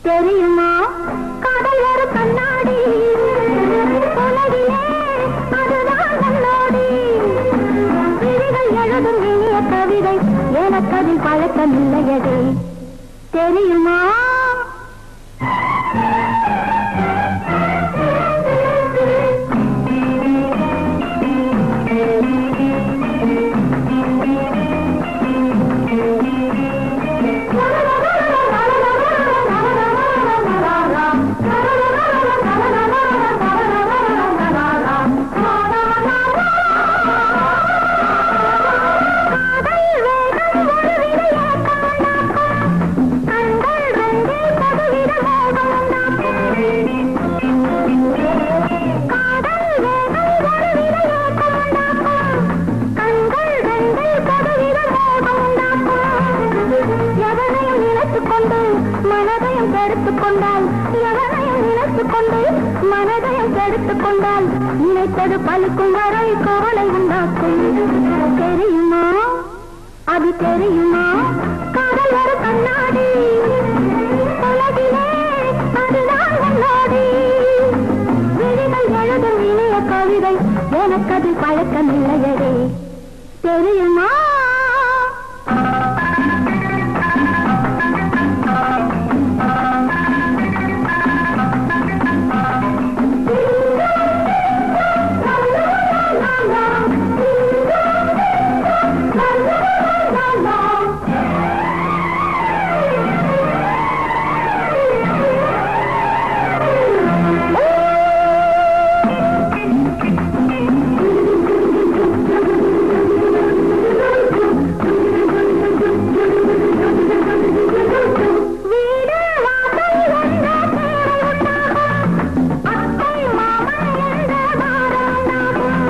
தெரியுமா காதல் ஒரு கண்ணாடி உலகிலே அதுதான் கண்ணாடி விழிகள் எழுதும் இனிய கவிதை எனக்கதில் பழக்கம் இல்லையதே தெரியுமா எவனையும் நினைத்துக் கொண்டு மனதையும் கெடுத்துக் கொண்டால் எவனையும் நினைத்துக் கொண்டு மனதையும் கெடுத்துக் கொண்டால் நினைத்தது பலிக்கும் வரை கவலை உண்டாக்கும் தெரியுமா அது தெரியுமா காதல் ஒரு கண்ணாடி உலகிலே அதுதான் கண்ணாடி விழிகள் எழுதும் இனிய கவிதை எனக்கது பழக்கம் இல்லையடே தெரியுமா வீடு வாசல் என்ற தேவை உண்டாகும் அத்தை மாமன் என்ற பாரம் உண்டாகும்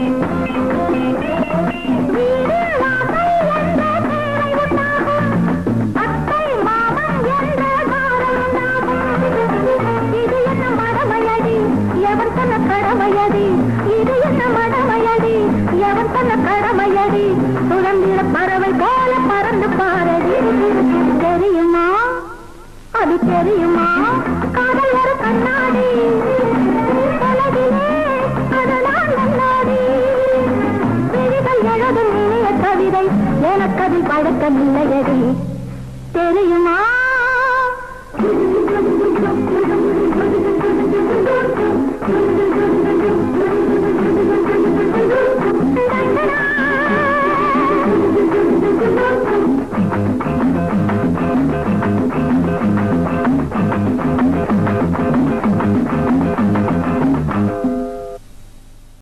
வீடு வாசல் என்ற தேவை உண்டாகும் அத்தை மாமன் என்ற பாரம் உண்டாகும் இது என்ன மடமையடி எவன் சொன்ன கடமையடி இது என்ன மடமையடி எவன் சொன்ன கடமையடி சுதந்திர பறவை போல பறந்து பாரடி தெரியுமா அது தெரியுமா காதல் ஒரு கண்ணாடி உலகிலே அதுதான் கண்ணாடி விழிகள் எழுதும் இனிய கவிதை எனக்கதில் பழக்கம் இல்லையடி தெரியுமா